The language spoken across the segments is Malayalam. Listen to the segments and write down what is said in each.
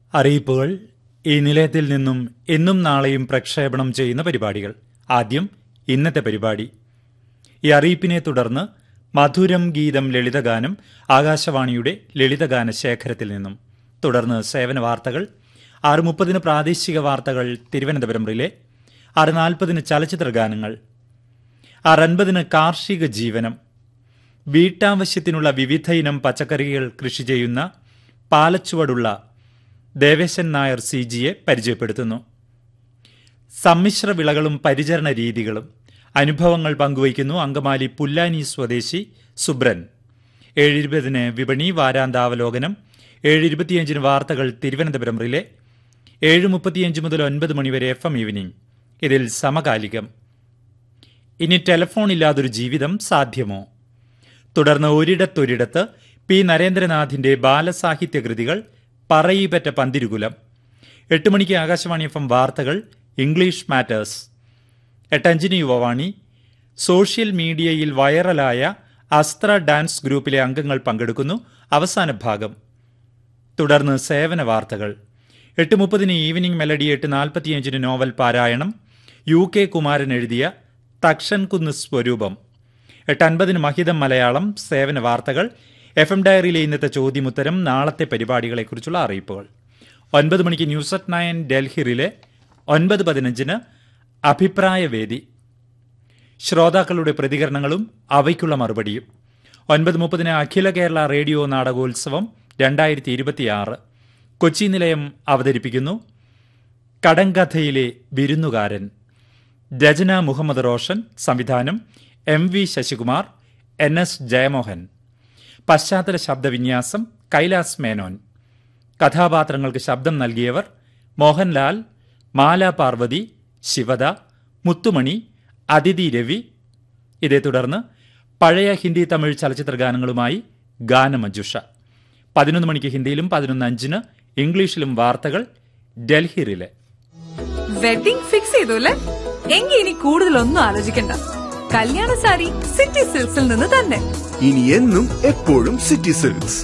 അറിയിപ്പുകൾ ഈ നിലയത്തിൽ നിന്നും ഇന്നും നാളെയും പ്രക്ഷേപണം ചെയ്യുന്ന പരിപാടികൾ ആദ്യം ഇന്നത്തെ പരിപാടി ഈ അറിയിപ്പിനെ തുടർന്ന് മധുരം ഗീതം ലളിതഗാനം ആകാശവാണിയുടെ ലളിതഗാന ശേഖരത്തിൽ നിന്നും തുടർന്ന് സേവന വാർത്തകൾ ആറ് മുപ്പതിന് പ്രാദേശിക വാർത്തകൾ തിരുവനന്തപുരം റിലേ ആറ് നാൽപ്പതിന് ചലച്ചിത്ര ഗാനങ്ങൾ ആറ് അൻപതിന് കാർഷിക ജീവനം വീട്ടാവശ്യത്തിനുള്ള വിവിധ ഇനം പച്ചക്കറികൾ കൃഷി ചെയ്യുന്ന പാലച്ചുവടുള്ള ദേവേശൻ നായർ സി ജിയെ പരിചയപ്പെടുത്തുന്നു സമ്മിശ്ര വിളകളും പരിചരണ രീതികളും അനുഭവങ്ങൾ പങ്കുവയ്ക്കുന്നു അങ്കമാലി പുല്ലാനി സ്വദേശി സുബ്രൻ ഏഴ് ഇരുപതിന് വിപണി വാരാന്താവലോകനം ഏഴ് ഇരുപത്തിയഞ്ചിന് വാർത്തകൾ തിരുവനന്തപുരം റിലേ ഏഴ് മുപ്പത്തിയഞ്ച് മുതൽ ഒൻപത് മണിവരെ എഫ് എം ഈവനിംഗ് ഇതിൽ സമകാലികം ഇനി ടെലഫോൺ ഇല്ലാതൊരു ജീവിതം സാധ്യമോ തുടർന്ന് ഒരിടത്തൊരിടത്ത് പി നരേന്ദ്രനാഥിന്റെ ബാലസാഹിത്യ കൃതികൾ പറയിപ്പറ്റ പന്തിരുകുലം എട്ട് മണിക്ക് ആകാശവാണി എഫ് എം വാർത്തകൾ ഇംഗ്ലീഷ് മാറ്റേഴ്സ് എട്ടഞ്ചിന് യുവവാണി സോഷ്യൽ മീഡിയയിൽ വൈറലായ അസ്ത്ര ഡാൻസ് ഗ്രൂപ്പിലെ അംഗങ്ങൾ പങ്കെടുക്കുന്നു അവസാന ഭാഗം തുടർന്ന് സേവന വാർത്തകൾ എട്ട് മുപ്പതിന് ഈവനിംഗ് മെലഡി എട്ട് നാൽപ്പത്തിയഞ്ചിന് നോവൽ പാരായണം യു കെ കുമാരൻ എഴുതിയ തക്ഷൻ കുന്ന് സ്വരൂപം എട്ട് അൻപതിന് മഹിതം മലയാളം സേവന വാർത്തകൾ എഫ് എം ഡയറിയിലെ ഇന്നത്തെ ചോദ്യമുത്തരം നാളത്തെ പരിപാടികളെക്കുറിച്ചുള്ള അറിയിപ്പുകൾ ഒൻപത് മണിക്ക് ന്യൂസ് അറ്റ് നയൻ ഡൽഹിയിലെ ഒൻപത് പതിനഞ്ചിന് അഭിപ്രായവേദി ശ്രോതാക്കളുടെ പ്രതികരണങ്ങളും അവയ്ക്കുള്ള മറുപടിയും ഒൻപത് മുപ്പതിന് അഖില കേരള റേഡിയോ നാടകോത്സവം രണ്ടായിരത്തി ഇരുപത്തിയാറ് കൊച്ചി നിലയം അവതരിപ്പിക്കുന്നു കടങ്കഥയിലെ വിരുന്നുകാരൻ രചന മുഹമ്മദ് റോഷൻ സംവിധാനം M V Sasikumar N S Jayamohan പശ്ചാത്തല ശബ്ദവിന്യാസം കൈലാസ് മേനോൻ കഥാപാത്രങ്ങൾക്ക് ശബ്ദം നൽകിയവർ മോഹൻലാൽ മാല പാർവതി ശിവദ മുത്തുമണി അതിഥി രവി ഇതേ തുടർന്ന് പഴയ ഹിന്ദി തമിഴ് ചലച്ചിത്ര ഗാനങ്ങളുമായി ഗാനമഞ്ജുഷ പതിനൊന്ന് മണിക്ക് ഹിന്ദിയിലും പതിനൊന്ന് അഞ്ചിന് ഇംഗ്ലീഷിലും വാർത്തകൾ ഡൽഹി റിലേ വെഡിംഗ് ഫിക്സ് ചെയ്തു അല്ലേ എങ്കി ഇനി കൂടുതലൊന്നും ആലോചിക്കണ്ട കല്യാണ സാരി സിറ്റി സിൽക്സിൽ നിന്ന് തന്നെ ഇനി എന്നും എപ്പോഴും സിറ്റി സിൽക്സ്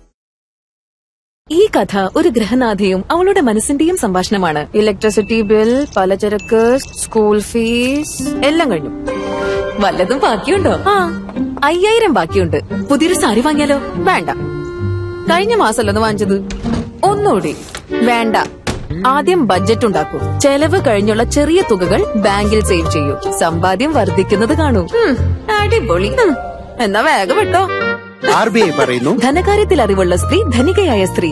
ഈ കഥ ഒരു ഗൃഹനാഥയും അവളുടെ മനസ്സിന്റെയും സംഭാഷണമാണ് ഇലക്ട്രിസിറ്റി ബിൽ പലചരക്ക് സ്കൂൾ ഫീസ് എല്ലാം കഴിഞ്ഞു വല്ലതും ബാക്കിയുണ്ടോ ആ അയ്യായിരം ബാക്കിയുണ്ട് പുതിയൊരു സാരി വാങ്ങിയാലോ വേണ്ട കഴിഞ്ഞ മാസമല്ലെന്ന് വാങ്ങിച്ചത് ഒന്നുകൂടി വേണ്ട ആദ്യം ബഡ്ജറ്റ് ഉണ്ടാക്കൂ ചെലവ് കഴിഞ്ഞുള്ള ചെറിയ തുകകൾ ബാങ്കിൽ സേവ് ചെയ്യൂ സമ്പാദ്യം വർദ്ധിക്കുന്നത് കാണൂ ഉം, അടിപൊളി ഉം, എന്നാ വേഗം വിട്ടോ ആർ ബി ഐ പറയുന്നു ധനകാര്യത്തിൽ അറിവുള്ള സ്ത്രീ ധനികയായ സ്ത്രീ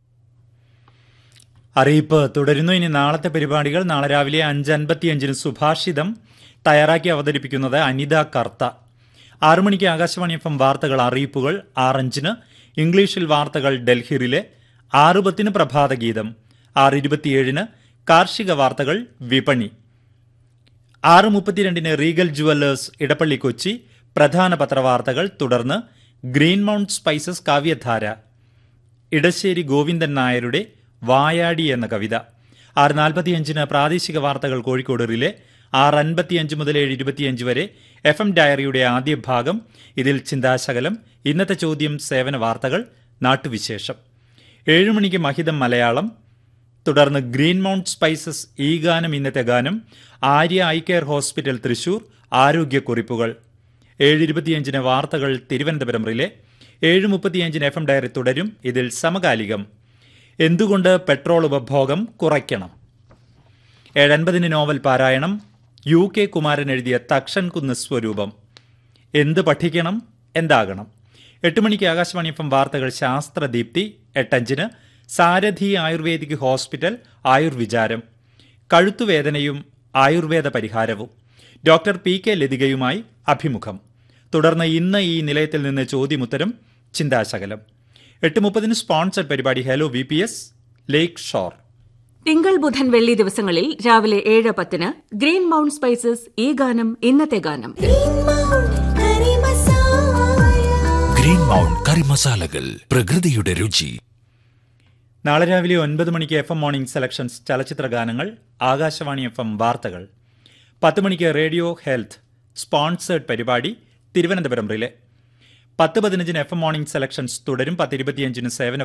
അറിയിപ്പ് തുടരുന്നു ഇനി നാളത്തെ പരിപാടികൾ നാളെ രാവിലെ അഞ്ച് അൻപത്തിയഞ്ചിന് സുഭാഷിതം തയ്യാറാക്കി അവതരിപ്പിക്കുന്നത് അനിത കർത്ത ആറു മണിക്ക് ആകാശവാണി എഫ് എം വാർത്തകൾ അറിയിപ്പുകൾ ആറഞ്ചിന് ഇംഗ്ലീഷിൽ വാർത്തകൾ ഡൽഹിയിലെ ആറ് പത്തിന് പ്രഭാതഗീതം ആറ് ഇരുപത്തിയേഴിന് കാർഷിക വാർത്തകൾ വിപണി ആറ് മുപ്പത്തിരണ്ടിന് റീഗൽ ജുവല്ലേഴ്സ് ഇടപ്പള്ളി കൊച്ചി പ്രധാന പത്രവാർത്തകൾ തുടർന്ന് ഗ്രീൻ മൗണ്ട് സ്പൈസസ് കാവ്യധാര ഇടശ്ശേരി ഗോവിന്ദൻ നായരുടെ വായാടി എന്ന കവിത ആറ് നാൽപ്പത്തിയഞ്ചിന് പ്രാദേശിക വാർത്തകൾ കോഴിക്കോട് റിലെ ആറ് അൻപത്തിയഞ്ച് മുതൽ ഏഴ് ഇരുപത്തിയഞ്ച് വരെ എഫ് എം ഡയറിയുടെ ആദ്യ ഭാഗം ഇതിൽ ചിന്താശകലം ഇന്നത്തെ ചോദ്യം സേവന വാർത്തകൾ നാട്ടുവിശേഷം ഏഴ് മണിക്ക് മഹിതം മലയാളം തുടർന്ന് ഗ്രീൻ മൗണ്ട് സ്പൈസസ് ഈ ഗാനം ഇന്നത്തെ ഗാനം Arya eye care hospital Thrissur ആരോഗ്യക്കുറിപ്പുകൾ ഏഴ് ഇരുപത്തിയഞ്ചിന് വാർത്തകൾ തിരുവനന്തപുരം റിലെ ഏഴ് മുപ്പത്തിയഞ്ചിന് എഫ് എം ഡയറി തുടരും ഇതിൽ സമകാലികം എന്തുകൊണ്ട് പെട്രോൾ ഉപഭോഗം കുറയ്ക്കണം ഏഴൻപതിന് നോവൽ പാരായണം യു കെ കുമാരൻ എഴുതിയ തക്ഷൻ കുന്ന് സ്വരൂപം എന്ത് പഠിക്കണം എന്താകണം എട്ട് മണിക്ക് ആകാശവാണി എഫ് എം വാർത്തകൾ ശാസ്ത്രദീപ്തി എട്ടഞ്ചിന് സാരഥി ആയുർവേദിക് ഹോസ്പിറ്റൽ ആയുർവിചാരം കഴുത്തുവേദനയും ആയുർവേദ പരിഹാരവും ഡോക്ടർ പി കെ ലതികയുമായി അഭിമുഖം തുടർന്ന് ഇന്ന് ഈ നിലയത്തിൽ നിന്ന് ചോദ്യമുത്തരം ചിന്താശകലം എട്ട് മുപ്പതിന് സ്പോൺസർഡ് പരിപാടി hello V P S Lakeshore തിങ്കൾ ബുധൻ വെള്ളി ദിവസങ്ങളിൽ രാവിലെ ഏഴ് പത്തിന് ഗ്രീൻ മൗണ്ട് സ്പൈസസ് ഈ ഗാനം ഇന്നത്തെ ഗാനം ഗ്രീൻ മൗണ്ട് കറി മസാലകൾ പ്രകൃതിയുടെ രുചി നാളെ രാവിലെ ഒൻപത് മണിക്ക് എഫ് എം മോർണിംഗ് സെലക്ഷൻസ് ചലച്ചിത്ര ഗാനങ്ങൾ ആകാശവാണി എഫ് എം വാർത്തകൾ പത്ത് മണിക്ക് റേഡിയോ ഹെൽത്ത് സ്പോൺസേഡ് പരിപാടി തിരുവനന്തപുരം റിലെ പത്ത് പതിനഞ്ചിന് എഫ് എം മോർണിംഗ് സെലക്ഷൻസ് തുടരും പത്ത് ഇരുപത്തിയഞ്ചിന് സേവന